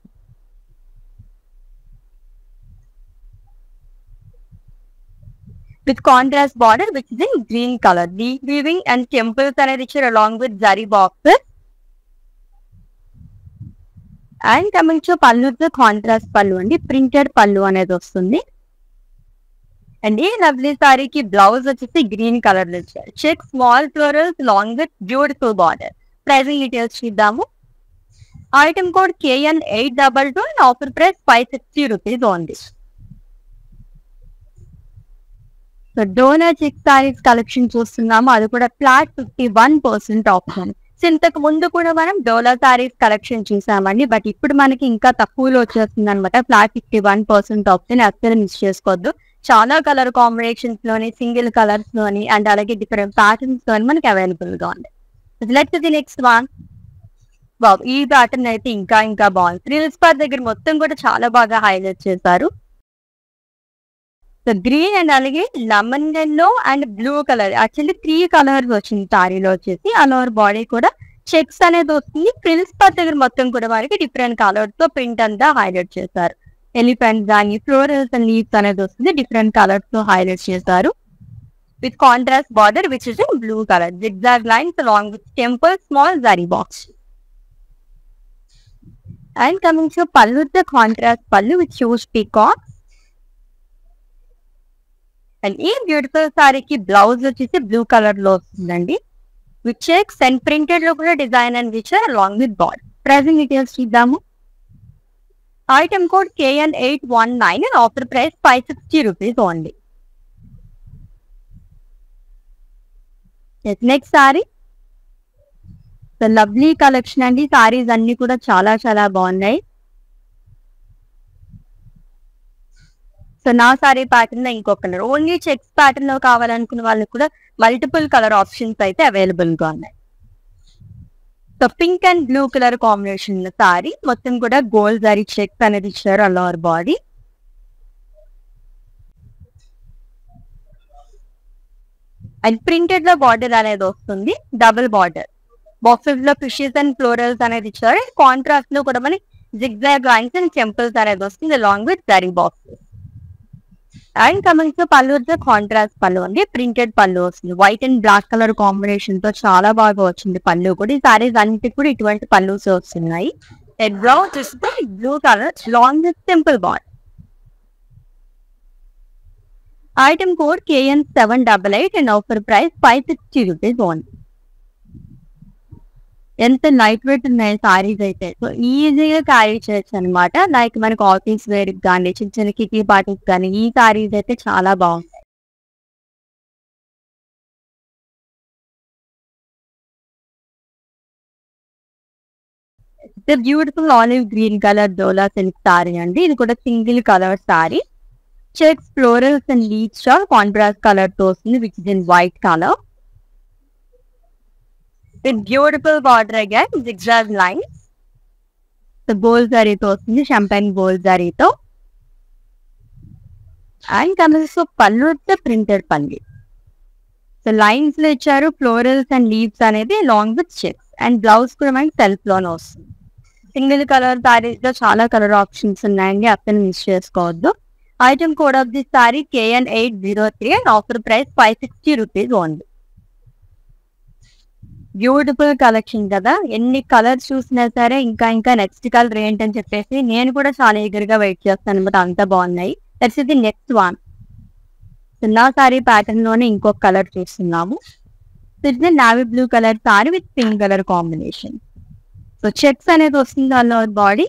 Speaker 1: with contrast border which is in green colour the weaving and temples అనేది ఇచ్చారు along with zari boxes and coming to pallu contrast pallu అండి ప్రింటెడ్ పళ్ళు అనేది వస్తుంది అండ్ ఈ లవ్లీ సారీకి బ్లౌజ్ వచ్చేసి గ్రీన్ కలర్ లో ఇచ్చారు check small florals long with beautiful border pricing details చూద్దాము item code KN eight double two and offer price five sixty rupees only so డోనర్ చెక్ సారీస్ కలెక్షన్ చూస్తున్నాము అది కూడా flat fifty one percent option so ఇంతకు ముందు కూడా మనం Dola saris collection చూసామండి బట్ ఇప్పుడు మనకి ఇంకా తక్కువలో వచ్చేస్తుంది అనమాట flat fifty one percent option అస్సలు మిస్ చేసుకోవద్దు చాలా కలర్ కాంబినేషన్స్ లోని సింగిల్ కలర్స్ లోని అండ్ అలాగే డిఫరెంట్ ప్యాటర్న్స్ లోని మనకి అవైలబుల్ గా ఉంది లెట్ ది నెక్స్ట్ వన్ బాబు ఈ ప్యాటర్న్ అయితే ఇంకా ఇంకా బాగుంది థ్రిల్స్ పార్ దగ్గర మొత్తం కూడా చాలా బాగా హైలైట్ చేశారు సో గ్రీన్ అండ్ అలాగే lemon yellow and blue colour actually three colours వచ్చింది సారీలో వచ్చేసి అలవర్ బాడీ కూడా చెక్స్ అనేది వస్తుంది ప్రిన్స్ పార్ దగ్గర మొత్తం కూడా వారికి డిఫరెంట్ కలర్స్ తో ప్రింట్ అంతా హైలైట్ చేశారు ఎలిఫెంట్ కానీ ఫ్లోరల్స్ అండ్ లీవ్స్ అనేది వస్తుంది డిఫరెంట్ కలర్స్ తో హైలైట్ చేశారు with contrast border which is in blue color. Zigzag lines along with temple small zari box. And coming to pallu, the contrast pallu which shows peacocks. And ఈ beautiful సారీకి blouse వచ్చేసి blue colour లో వస్తుందండి with checks and printed లో కూడా design and విచర్ along with బాడ్ pricing details చూద్దాము item code KN eight one nine and offer price five sixty rupees only next sari lovely collection అండి సారీస్ అన్ని కూడా చాలా చాలా బాగున్నాయి సో నా సారీ ప్యాటర్న్ లో ఇంకో కలర్ ఓన్లీ చెక్స్ ప్యాటర్న్ లో కావాలనుకున్న వాళ్ళకి కూడా మల్టిపుల్ కలర్ ఆప్షన్స్ అయితే అవైలబుల్ గా ఉన్నాయి so pink and blue colour combination sari మొత్తం కూడా గోల్డ్ సారీ చెక్స్ అనేది ఇచ్చారు అల్లవర్ బాడీ అండ్ ప్రింటెడ్ లో బార్డర్ అనేది వస్తుంది డబుల్ బార్డర్ బాక్సెస్ లో ఫిషెస్ అండ్ ఫ్లోరల్స్ అనేది ఇచ్చారు కాంట్రాస్ట్ లో కూడా మనకి జిగ్జాగ్ లైన్స్ అండ్ టెంపుల్స్ అనేది వస్తుంది along with zari boxes and coming to pallu వచ్చే కాంట్రాస్ట్ పళ్ళు అండి ప్రింటెడ్ పళ్ళు వస్తుంది white and black colour combination తో చాలా బాగా వచ్చింది పళ్ళు కూడా ఈ సారీస్ అన్నిటికి కూడా ఇటువంటి పళ్ళుస్ వస్తున్నాయి బ్రౌన్ చూస్తే blue colour long simple ball item code KN seven double eight and offer price five sixty rupees only ఎంత లైట్ వెయిట్ ఉన్నాయి సారీస్ అయితే సో ఈజీగా క్యారీ చేయొచ్చు అనమాట లైక్ మనకు ఆఫీస్ వేర్ కానీ చిన్న చిన్న కిటీ పార్టీస్ కానీ ఈ సారీస్ అయితే చాలా బాగుంటాయి beautiful olive green colour Dola silk sari అండి ఇది కూడా single colour sari checks florals and లీచ్ కాంట్రాస్ట్ కలర్ తో వస్తుంది which is in white colour with beautiful border again zigzag lines gold జరీతో వస్తుంది షంపైన్ గోల్ జరీతో అండ్ కమిల్స్ పళ్ళు వస్తే ప్రింటెడ్ పల్లి సో లైన్స్ లో ఇచ్చారు ఫ్లోరల్స్ అండ్ లీవ్స్ అనేది long with checks and blouse కూడా మనకి సెల్ఫ్ లోనే వస్తుంది సింగిల్ కలర్ సారీస్ లో చాలా కలర్ ఆప్షన్స్ ఉన్నాయండి అసలు మిస్ చేసుకోవద్దు item code of the sari KN eight zero three and offer price five sixty rupees only beautiful collection కదా ఎన్ని కలర్స్ చూసినా సరే ఇంకా ఇంకా నెక్స్ట్ కలర్ ఏంటని చెప్పేసి నేను కూడా చాలా eager గా వెయిట్ చేస్తాను అనమాట అంత బాగున్నాయి దట్స్ ఇది నెక్స్ట్ వన్ చిన్న సారీ ప్యాటర్న్ లోనే ఇంకొక కలర్ చూస్తున్నాము ఇది navy blue colour sari with pink colour combination so checks అనేది వస్తుంది all body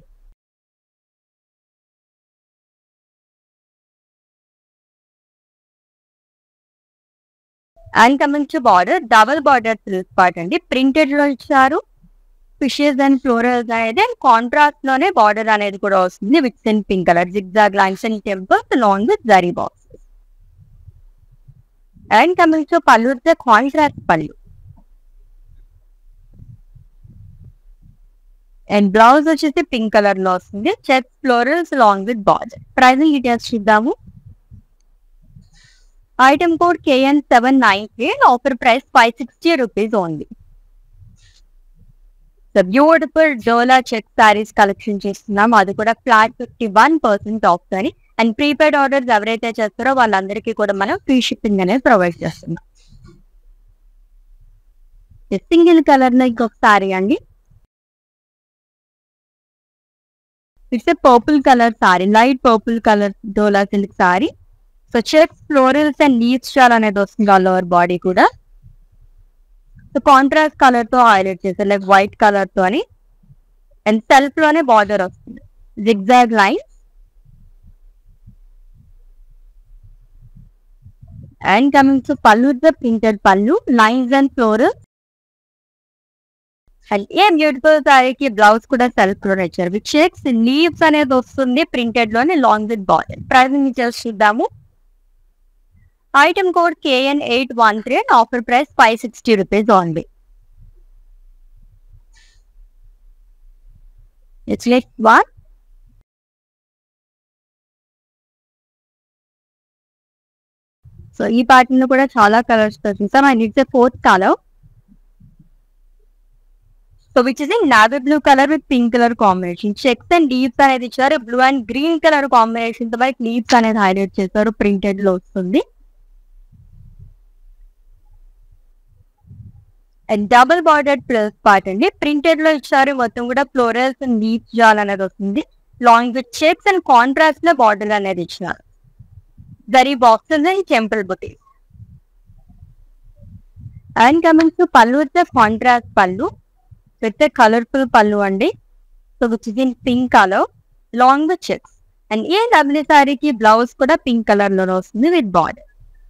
Speaker 1: and coming to border double border silk part అండి ప్రింటెడ్ లో ఇచ్చారు ఫిషెస్ అండ్ ఫ్లోరల్స్ అనేది అండ్ కాంట్రాస్ట్ లోనే బార్డర్ అనేది కూడా వస్తుంది with in pink colour zigzag lines and temples long with zari boxes and coming to pallu contrast pallu and blouse వచ్చేసి pink colour లో వస్తుంది check florals long with border pricing details చూద్దాము item code KN seven nine eight offer price five sixty rupees only so beautiful Dola check saris collection చేస్తున్నాం అది కూడా flat fifty one percent off అని and prepaid orders ఎవరైతే చేస్తారో వాళ్ళందరికీ కూడా మనం ఫ్రీ షిప్పింగ్ అనేది ప్రొవైడ్ చేస్తున్నాం సింగిల్ కలర్ లో ఇంకొక సారీ అండి it's purple colour sari light purple colour Dola silk sorry so checks florals and leaves చాలా అనేది వస్తుంది ఆల్ ఓవర్ బాడీ కూడా సో కాంట్రాస్ట్ కలర్ తో హైలైట్ చేశారు లైక్ వైట్ కలర్ తో అని అండ్ సెల్ఫ్ లోనే బార్డర్ వస్తుంది zigzag lines and coming to pallu the printed pallu lines and florals and a beautiful సారీకి బ్లౌజ్ కూడా సెల్ఫ్ లో ఇచ్చారు విత్ చెక్స్ లీవ్స్ అనేది వస్తుంది ప్రింటెడ్ లోనే long with border pricing details చూద్దాము item code KN eight one three and offer price five sixty rupees only it's next one so ఈ pattern లో కూడా చాలా కలర్స్ తో చూసాం and it's fourth colour so which is in navy blue colour with pink colour combination checks and leaves అనేది ఇచ్చారు blue and green colour combination తో మనకి లీవ్స్ అనేది హైలైట్ చేశారు ప్రింటెడ్ లో వస్తుంది and double border plus part అండి printed లో ఇచ్చారు మొత్తం కూడా ఫ్లోరల్స్ అండ్ లీవ్స్ జాల్ అనేది వస్తుంది long with checks and contrast లో బార్డర్ అనేది ఇచ్చినారు జరీ బాక్సెస్ అండ్ టెంపుల్ బుటీ and coming to pallu with contrast pallu with colourful pallu అండి so which is in pink colour long with checks and a డబ్ల్యూ సారీకి బ్లౌజ్ కూడా పింక్ కలర్ లోనే వస్తుంది with border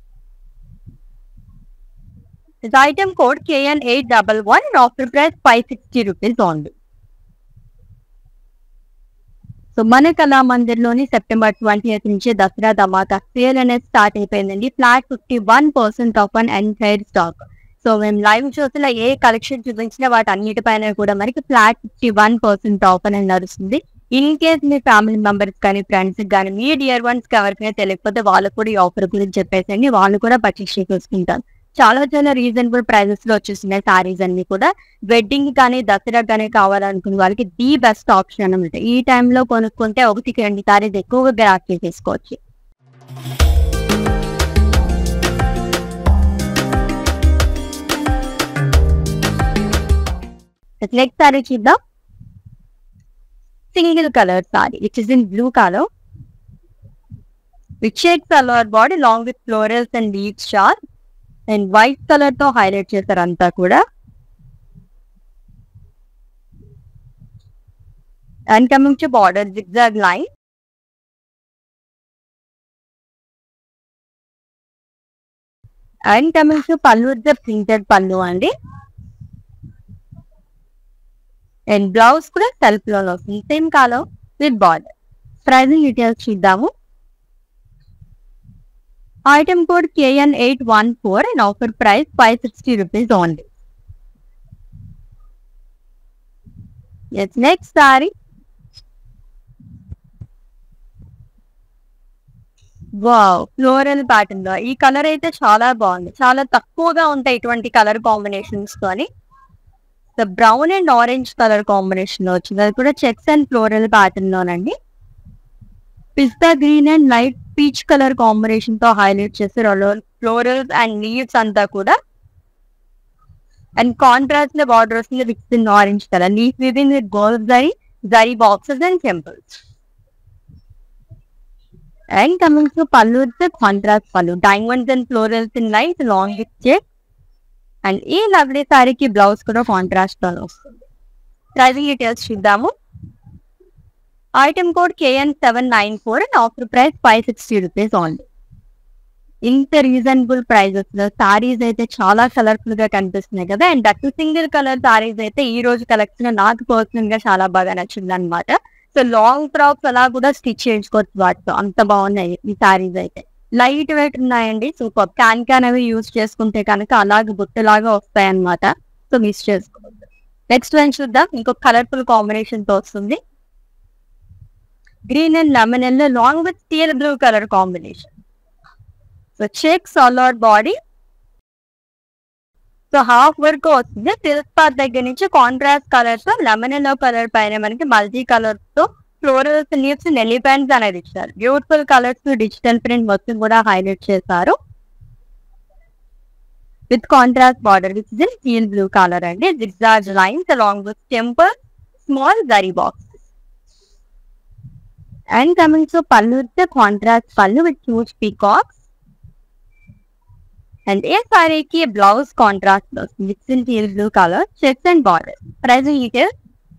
Speaker 1: This item code KN811 and offer price 560 rupees only. So మన కళా మందిర్లోని September twenty eighth నుంచి దసరా ధమాకా sale అనేది స్టార్ట్ అయిపోయిందండి flat fifty one percent off on entire stock so మేము లైవ్ షోస్ లో ఏ కలెక్షన్ చూపించినా వాటి అన్నిటిపైన కూడా మనకి flat fifty one percent off అనేది నడుస్తుంది ఇన్ కేస్ మీ ఫ్యామిలీ మెంబర్స్ కానీ ఫ్రెండ్స్ కానీ మీ డియర్ వన్స్ ఎవరికైనా తెలియకపోతే వాళ్ళకు కూడా ఈ ఆఫర్ గురించి చెప్పేసండి వాళ్ళు కూడా పర్చేస్ చేసుకుంటారు చాలా చాలా రీజనబుల్ ప్రైజెస్ లో వచ్చేస్తున్నాయి సారీస్ అన్ని కూడా వెడ్డింగ్ కానీ దసరా కానీ కావాలనుకునే వాళ్ళకి ది బెస్ట్ ఆప్షన్ అనమాట ఈ టైంలో కొనుక్కుంటే ఒకటికి రెండు సారీస్ ఎక్కువగా గ్రాఫ్ చేసేసుకోవచ్చు నెక్స్ట్ సారీ చూద్దాం single colour sari which is in blue colour which shade colour body long with florals and leaves షార్ అండ్ వైట్ కలర్ తో హైలైట్ చేశారు అంతా కూడా and coming to border zigzag line and coming to pallu the printed pallu అండి and blouse కూడా self లో వస్తుంది same కాలం విత్ బార్డర్ ప్రైజింగ్ డీటెయిల్స్ చూద్దాము item code KN eight one four and offer price five sixty rupees only yes next sari wow floral pattern లో ఈ colour అయితే చాలా బాగుంది చాలా తక్కువగా ఉంటాయి ఇటువంటి కలర్ కాంబినేషన్స్ తోని brown and orange colour combination లో వచ్చింది అది కూడా చెక్స్ అండ్ ఫ్లోరల్ ప్యాటర్న్ లోనండి పిస్తా green and light peach colour combination తో హైలైట్ చేశారు ఫ్లోరల్స్ అండ్ లీవ్స్ అంతా కూడా అండ్ కాంట్రాస్ట్ లో బార్డర్ వస్తుంది with in orange colour leaf weaving with gold zari zari boxes and temples and coming to pallu contrast pallu diamonds and florals in light long with check and ఈ lovely సారీకి blouse కూడా contrast లో వస్తుంది pricing details చూద్దాము item code KN seven nine four and offer price five sixty rupees only ఇంత reasonable prices లో సారీస్ అయితే చాలా కలర్ఫుల్ గా కనిపిస్తున్నాయి కదా and that single colour saris అయితే ఈ రోజు కలెక్షన్ నాకు పర్సనల్ గా చాలా బాగా నచ్చింది అనమాట సో లాంగ్ ఫ్రాక్స్ అలా కూడా స్టిచ్ చేయించుకోవచ్చు వాటితో అంత బాగున్నాయి ఈ సారీస్ అయితే లైట్ వెయిట్ ఉన్నాయండి సూపర్ క్యాన్ క్యాన్ అవి యూజ్ చేసుకుంటే కనుక అలాగే బుట్టలాగా వస్తాయి అనమాట సో మిస్ చేసుకోవద్దు నెక్స్ట్ వన్ చూద్దాం ఇంకొక కలర్ఫుల్ కాంబినేషన్ తో వస్తుంది green and lemon yellow long with steel blue colour combination so checks all out body so half work వస్తుంది సిల్క్ పాత్ దగ్గర నుంచి కాంట్రాస్ట్ కలర్స్ తో లెమన్ ఎల్లో కలర్ పైన మనకి మల్టీ కలర్స్ తో ఫ్లోరల్స్ లీవ్స్ ఎలిఫెంట్స్ అనేది ఇచ్చారు బ్యూటిఫుల్ కలర్స్ డిజిటల్ ప్రింట్ మొత్తం కూడా హైలైట్ చేశారు with contrast border with in steel blue colour అండి zigzag lines along with temple small zari box and coming to pallu with contrast pallu with huge peacocks and a సారీకి blouse contrast వస్తుంది with in steel blue colour checks and border pricing details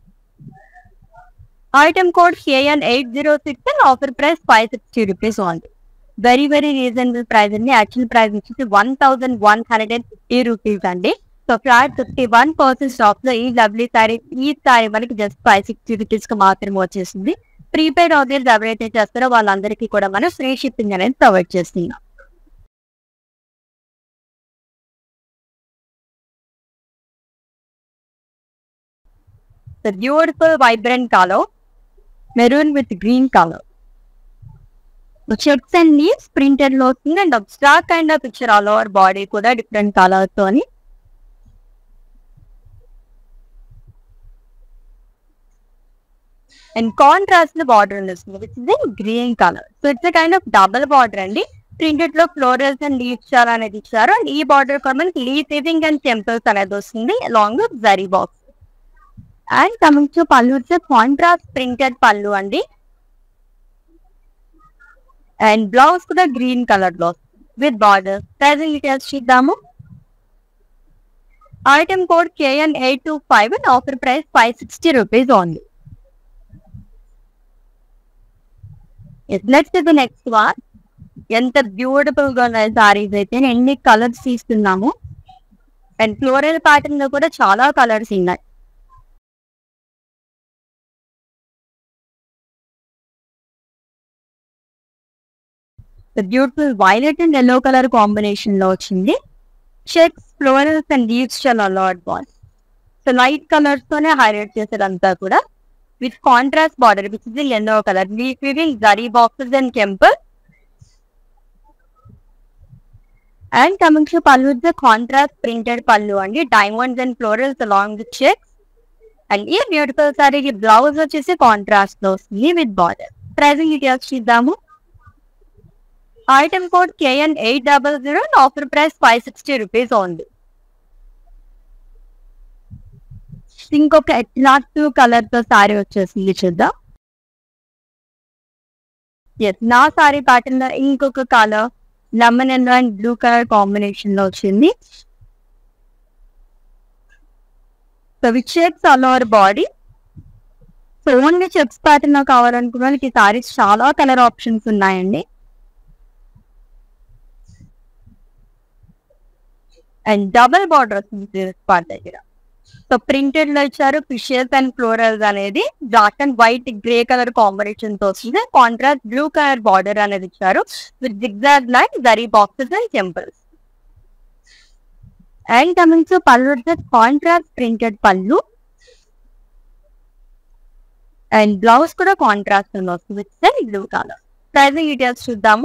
Speaker 1: item code KN eight zero six and offer price five sixty rupees only very very reasonable price అండి actual price వచ్చేసి one thousand one hundred and fifty rupees అండి so flat fifty one percent stock లో ఈ lovely sari ఈ సారీ మనకి just five sixty rupees కి మాత్రమే వచ్చేసింది ప్రీపెయిడ్ ఆర్డర్స్ ఎవరైతే చేస్తారో వాళ్ళందరికీ కూడా మనం ఫ్రీ షిప్పింగ్ అనేది ప్రొవైడ్ చేస్తున్నాం The beautiful vibrant color, maroon with green color. The checks and leaves printed లో వస్తుంది and abstract kind of picture all over body కూడా డిఫరెంట్ కలర్ తోని అండ్ కాంట్రాస్ట్ లో బార్డర్ వస్తుంది which is in green colour so it's kind of double border అండి printed లో florals and leaves చాలా అనేది ఇచ్చారు అండ్ ఈ బార్డర్ ఫర్ మనకి లీవ్ సేవింగ్ అండ్ టెంపుల్స్ అనేది వస్తుంది along with zari box and coming to pallu వచ్చే కాంట్రాస్ట్ ప్రింటెడ్ పళ్ళు అండి అండ్ బ్లౌజ్ కూడా గ్రీన్ కలర్ లో విత్ బార్డర్ ప్రైజింగ్ డీటెయిల్స్ చూద్దాము item code KN eight two five and offer price five sixty rupees only let's the next one ఎంత beautiful గా ఉన్నాయి సారీస్ అయితే ఎన్ని కలర్స్ తీస్తున్నాము అండ్ ఫ్లోరల్ ప్యాటర్న్ లో కూడా చాలా కలర్స్ ఉన్నాయి beautiful violet and yellow colour combination లో వచ్చింది చెక్స్ ఫ్లోరల్స్ అండ్ లీవ్స్ చాలా లాడ్ బాల్ సో లైట్ కలర్స్ తోనే హైలైట్ చేసేదంతా కూడా with contrast border which is yellow colour leaf weaving zari boxes and temple and coming to pallu the contrast printed pallu అండి diamonds and florals along with checks and ఈ beautiful సారీకి blouse వచ్చేసి contrast లో వస్తుంది with border pricing details చూద్దాము item code KN eight double zero offer price five sixty rupees only next ఇంకొక attractive colour తో సారీ వచ్చేసింది చూద్దాం ఎస్ నా సారీ ప్యాటర్న్ లో ఇంకొక colour lemon yellow and blue colour combination లో వచ్చింది so which shapes all over body so only checks pattern లో కావాలనుకున్న వాళ్ళకి ఈ సారీస్ చాలా కలర్ ఆప్షన్స్ ఉన్నాయండి అండ్ డబల్ బార్డర్ వస్తుంది పార్ట్ దగ్గర సో ప్రింటెడ్ లో ఇచ్చారు ఫిషియస్ అండ్ ఫ్లోరల్స్ అనేది dark and white grey colour combination తో వస్తుంది కాంట్రాస్ట్ బ్లూ కలర్ బార్డర్ అనేది ఇచ్చారు with zigzag line zari boxes and temples and coming to pallu contrast printed pallu and blouse కూడా కాంట్రాస్ట్ వస్తుంది with blue colour pricing details చూద్దాము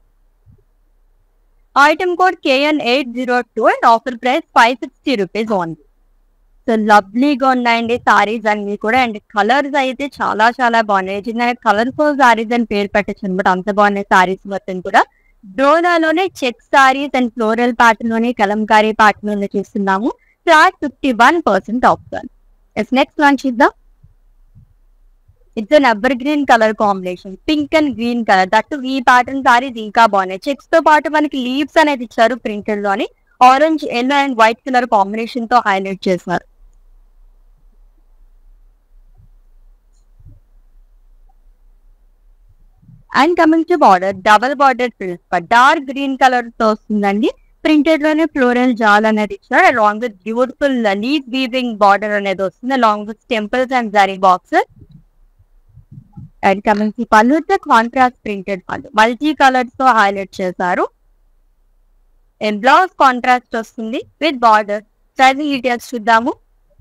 Speaker 1: item code KN eight zero two and offer price five sixty rupees only so లవ్లీగా ఉన్నాయండి సారీస్ అన్ని కూడా and colours అయితే చాలా చాలా బాగున్నాయి చిన్న కలర్ఫుల్ సారీస్ అని పేరు పెట్టచ్చు అనమాట అంత బాగున్నాయి సారీస్ మొత్తం కూడా డోనాలోనే check saris and floral pattern లోనే కలంకారీ ప్యాటర్న్ లోనే చూస్తున్నాము flat fifty one percent off yes next one చూద్దాం it's an evergreen colour combination pink and green colour that ఈ ప్యాటర్న్ సారీస్ ఇంకా బాగున్నాయి చెక్స్ తో పాటు మనకి లీవ్స్ అనేది ఇచ్చారు ప్రింటెడ్ లోని orange yellow and white colour combination తో హైలైట్ చేశారు and coming to border double border prints dark green colour తో వస్తుందండి ప్రింటెడ్ లోనే ఫ్లోరల్ జాల్ అనేది ఇచ్చారు along with beautiful leaf weaving border అనేది వస్తుంది along with temples and zari boxes and coming to pallu contrast printed pallu multi colours తో highlight చేశారు and blouse contrast వస్తుంది విత్ బార్డర్ ప్రైజింగ్ డీటెయిల్స్ చూద్దాము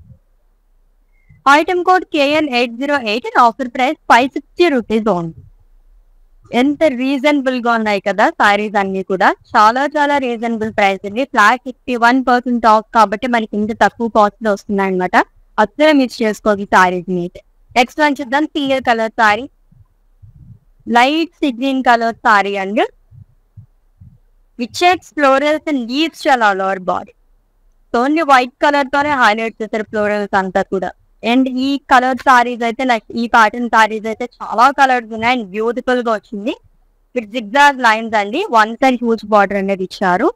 Speaker 1: item code KN eight zero eight and offer price five sixty rupees only ఎంత reasonable గా ఉన్నాయి కదా సారీస్ అన్ని కూడా చాలా చాలా రీజనబుల్ ప్రైస్ అండి flat fifty one percent off కాబట్టి మనకి ఇంత తక్కువ కాస్ట్ లో వస్తున్నాయి అనమాట అసలు మిస్ చేసుకోవాలి సారీస్ ని అయితే నెక్స్ట్ వన్ చూద్దాం single colour sari light sea green colour sari అండి విచెక్స్ ఫ్లోరల్స్ అండ్ లీవ్స్ చాలా all over body only white colour తోనే హైలైట్ చేశారు ఫ్లోరల్స్ అంతా కూడా అండ్ ఈ కలర్ సారీస్ అయితే లైక్ ఈ ప్యాటర్న్ సారీస్ అయితే చాలా కలర్స్ ఉన్నాయి అండ్ బ్యూటిఫుల్ గా వచ్చింది విత్ జిగ్జాగ్ లైన్స్ అండి వన్ సైడ్ హ్యూజ్ బార్డర్ అనేది ఇచ్చారు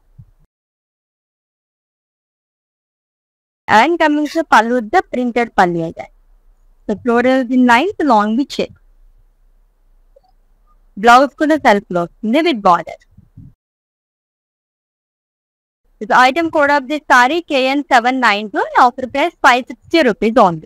Speaker 1: and coming to pallu the printed pallu అయితే so florals in lines long with check blouse కూడా సెల్ఫ్ లో వస్తుంది with border item code of this sari KN seven nine two offer price five sixty rupees only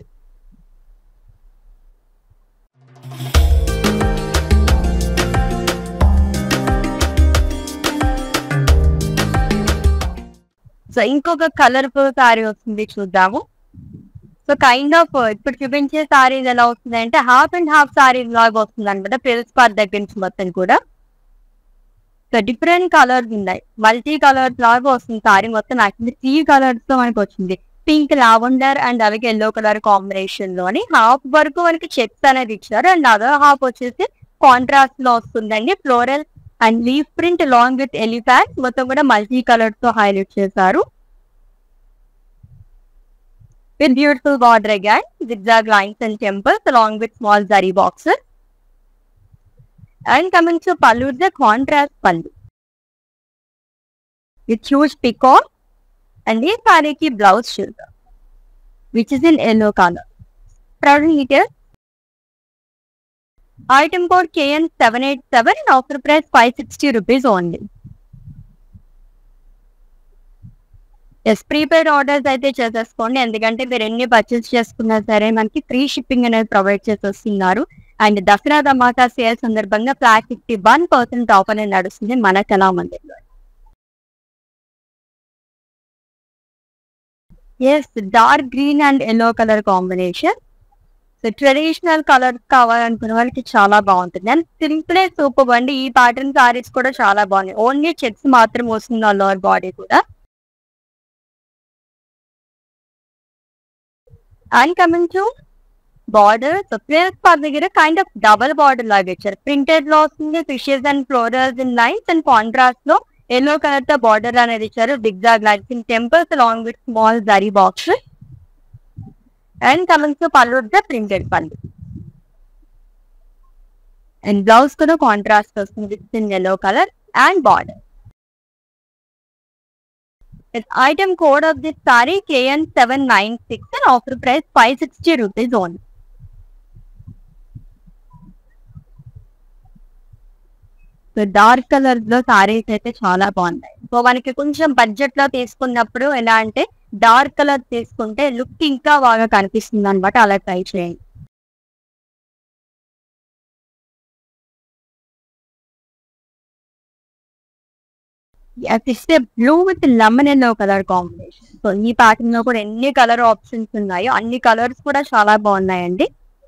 Speaker 1: so ఇంకొక colourful sari వస్తుంది చూద్దాము so kind of ఇప్పుడు చూపించే సారీస్ ఎలా వస్తుంది అంటే హాఫ్ అండ్ హాఫ్ సారీస్ లాగా వస్తుంది అనమాట ప్రిల్స్ పార్ దగ్గర నుంచి మొత్తం కూడా సో డిఫరెంట్ కలర్స్ ఉన్నాయి మల్టీ కలర్స్ లాగా వస్తుంది సారీ మొత్తం యాక్చువల్లీ త్రీ కలర్స్ తో మనకి వచ్చింది పింక్ లావెండర్ అండ్ అలాగే ఎల్లో కలర్ కాంబినేషన్ లోని హాఫ్ వరకు మనకి చెక్స్ అనేది ఇచ్చారు అండ్ అదర్ హాఫ్ వచ్చేసి కాంట్రాస్ట్ లో వస్తుందండి floral and leaf print long with elephant మొత్తం కూడా మల్టీ కలర్స్ తో హైలైట్ చేశారు with beautiful border again, zigzag lines and temples along with small zari boxes. And coming to pallu, the contrast pallu. With huge peacock and this saree ki blouse shoulder, which is in yellow color. Proud details. Item code KN787 and offer price 560 rupees only. Yes prepaid orders అయితే చేసేసుకోండి ఎందుకంటే మీరు ఎన్ని purchase చేసుకున్నా సరే మనకి free shipping అనేది provide చేసి వస్తున్నారు అండ్ దసరా ధమాకా సేల్ సందర్భంగా flat fifty one percent off అనేది నడుస్తుంది మన కళా మందిర్లో yes dark green and yellow colour combination so traditional colours కావాలనుకునే వాళ్ళకి చాలా బాగుంటుంది అండ్ సింపుల్ సూపర్ అండి ఈ ప్యాటర్న్ సారీస్ కూడా చాలా బాగున్నాయి ఓన్లీ చెక్స్ మాత్రం వస్తుంది లోవర్ బాడీ కూడా and coming to border place part దగ్గర కైండ్ ఆఫ్ డబల్ బార్డర్ లాగా ఇచ్చారు ప్రింటెడ్ లో వస్తుంది fishes and florals in lines and contrast లో ఎల్లో కలర్ తో బార్డర్ అనేది ఇచ్చారు zigzag lines in temples along with small zari box and coming to pallu the printed pallu and blouse కూడా కాంట్రాస్ట్ వస్తుంది with in yellow colour and border item code of this sari KN seven nine six and offer price five sixty rupees only so dark colour లో సారీస్ అయితే చాలా బాగున్నాయి so మనకి కొంచెం budget లో తీసుకున్నప్పుడు ఎలా అంటే డార్క్ కలర్ తీసుకుంటే లుక్ ఇంకా బాగా కనిపిస్తుంది అనమాట అలా ట్రై చేయండి ఇస్తే blue with lemon yellow colour combination so ఈ ప్యాటర్న్ లో కూడా ఎన్ని కలర్ ఆప్షన్స్ ఉన్నాయో అన్ని కలర్స్ కూడా చాలా బాగున్నాయండి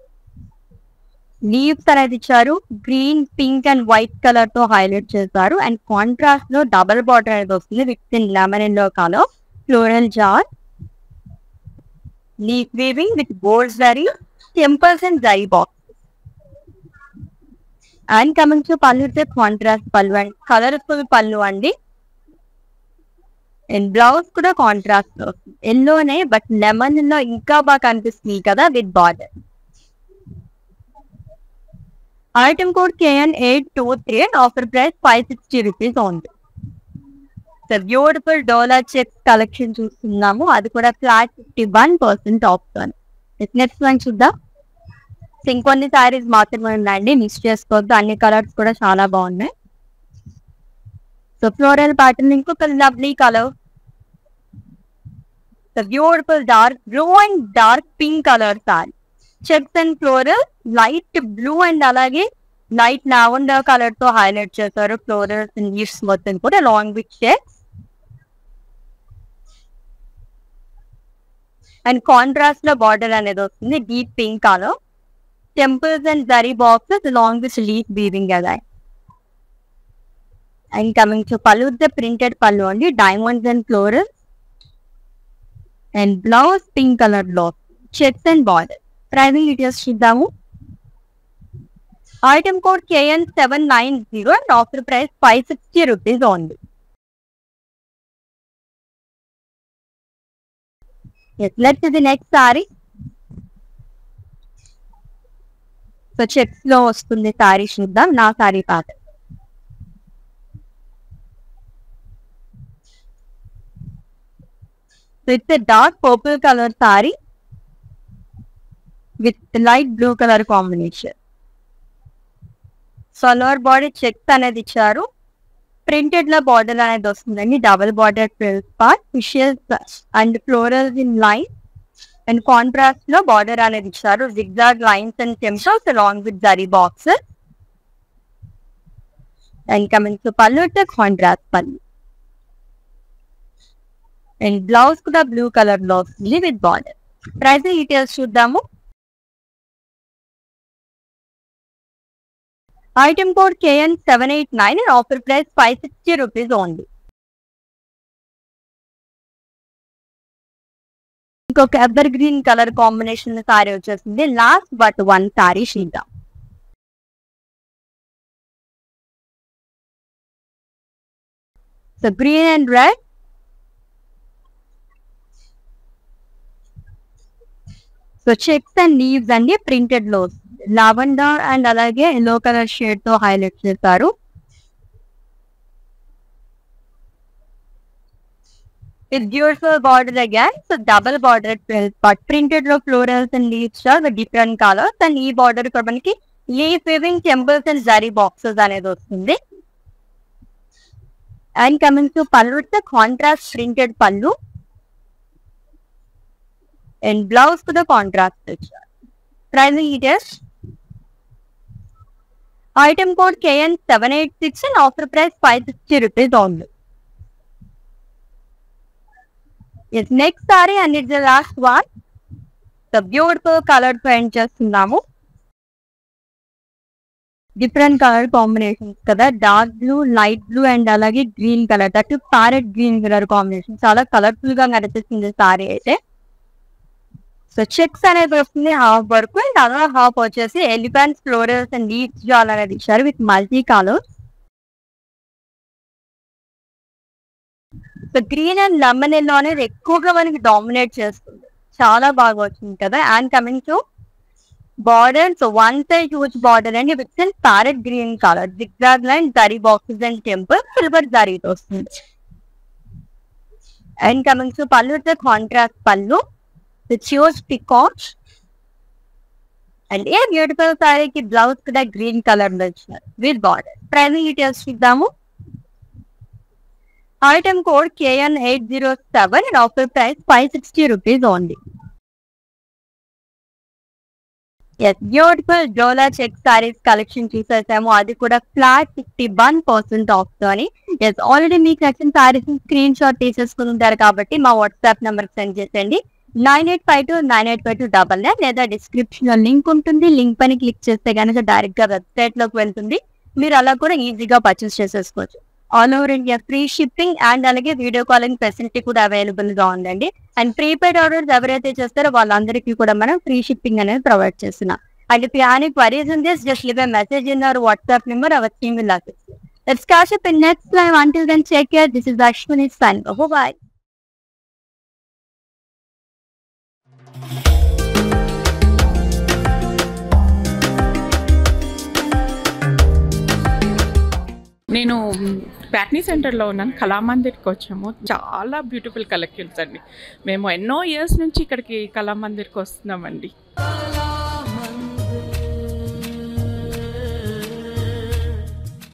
Speaker 1: లీవ్స్ అనేది ఇచ్చారు green pink and white colour తో హైలైట్ చేశారు అండ్ కాంట్రాస్ట్ లో డబల్ బార్డర్ అనేది వస్తుంది with in lemon yellow colour floral jaal leaf weaving with gold zari temples and zari box and coming to pallu contrast pallu and colourful pallu అండి అండ్ బ్లౌజ్ కూడా contrast వస్తుంది ఎల్లోనే but lemon లో ఇంకా బాగా కనిపిస్తుంది కదా with border item code KN eight two three and offer price five sixty rupees ఉంది so beautiful డోలా చెక్స్ కలెక్షన్ చూస్తున్నాము అది కూడా flat fifty one percent off next one చూద్దాం సో ఇంకొన్ని సారీస్ మాత్రమే ఉన్నాయండి మిక్స్ చేసుకోవద్దు అన్ని కలర్స్ కూడా చాలా బాగున్నాయి సో ఫ్లోరల్ ప్యాటర్న్ ఇంకొక lovely colour the beautiful dark blue and dark pink colour sari checks and floral light blue and అలాగే లైట్ లావెండర్ కలర్ తో హైలైట్ చేశారు ఫ్లోరల్స్ అండ్ లీవ్స్ మొత్తం కూడా long with checks and contrast లో border అనేది వస్తుంది deep pink colour temples and zari boxes long with leaf weaving కదా and coming to pallu the printed pallu అండి diamonds and florals and blouse pink colour లో checks and border pricing details చూద్దాము item code KN seven nine zero and offer price five sixty rupees only let's the next sari so checks లో వస్తుంది సారీ చూద్దాం నా సారీ పాత with dark purple colour sari with light blue colour combination so lower body checks అనేది ఇచ్చారు printed లో border అనేది వస్తుందండి double border twelve part fishes and floral in line and contrast లో బార్డర్ అనేది ఇచ్చారు zigzag lines and temples along with zari boxes and coming to pallu contrast pallu and blouse కూడా blue colour లో వస్తుంది విత్ బార్డర్ ప్రైస్ డీటెయిల్స్ చూద్దాము item code KN seven eight nine and offer price five sixty rupees only ఇంకొక evergreen colour combination sari వచ్చేసింది last but one sari చూద్దాం so green and red so checks and leaves అండి printed లో lavender and అలాగే yellow colour shade తో highlight చేశారు with beautiful border again so double border but printed లో florals and leaves different colours and ఈ border కూడా మనకి leaf weaving temples and zari boxes అనేది వస్తుంది and coming to pallu contrast printed pallu and blouse కూడా contrast ఇచ్చారు pricing details item code KN seven eight six and offer price five sixty rupees only yes next sari and it's the last one the beautiful colour paint చేస్తున్నాము different colour combinations కదా dark blue light blue and అలాగే green colour that parrot green colour combination చాలా colourful గా కనిపిస్తుంది sorry అయితే so checks అనేది వస్తుంది half వరకు అండ్ అదర్ హాఫ్ వచ్చేసి ఎలిఫెంట్స్ ఫ్లోరల్స్ అండ్ లీవ్స్ జాల్ అనేది ఇచ్చారు with multi colours so green and lemon yellow అనేది ఎక్కువగా మనకి డామినేట్ చేస్తుంది చాలా బాగా వచ్చింది కదా and coming to border so one side huge border అండి with in parrot green colour zigzag line దరీ బాక్సెస్ అండ్ టెంపుల్ సిల్వర్ దరీతో వస్తుంది and coming to pallu with contrast pallu with huge peacock and a beautiful సారీకి blouse కూడా green colour లో ఇచ్చినారు with border pricing details చూద్దాము item code KN eight zero seven and offer price five sixty rupees only yes beautiful Dola check saris collection చూసేసాము అది కూడా flat sixty one percent off తో అని ఎస్ ఆల్రెడీ మీకు నచ్చిన సారీస్ స్క్రీన్ షాట్ తీసేసుకుని ఉంటారు కాబట్టి మా వాట్సాప్ నెంబర్ సెండ్ చేసేయండి nine eight five two nine eight five two double nine లేదా డిస్క్రిప్షన్ లో లింక్ ఉంటుంది లింక్ పైన క్లిక్ చేస్తే కనుక డైరెక్ట్ గా వెబ్సైట్ లోకి వెళ్తుంది మీరు అలా కూడా ఈజీగా పర్చేస్ చేసేసుకోవచ్చు all over India free shipping and అలాగే వీడియో కాలింగ్ ఫెసిలిటీ కూడా అవైలబుల్ గా ఉందండి అండ్ ప్రీపెయిడ్ ఆర్డర్స్ ఎవరైతే చేస్తారో వాళ్ళందరికీ కూడా మనం ఫ్రీ షిప్పింగ్ అనేది ప్రొవైడ్ చేస్తున్నాం and if you have any queries in this, just leave a message in our WhatsApp number. Our team will assist you. Let's catch up in next time. Until then, take care. This is Ashwini signing off. Bye bye.
Speaker 2: నేను ప్యాట్నీ సెంటర్లో ఉన్నాను కళామందిర్కి వచ్చాము చాలా beautiful collections అండి మేము ఎన్నో years నుంచి ఇక్కడికి కళామందిర్కి వస్తున్నామండి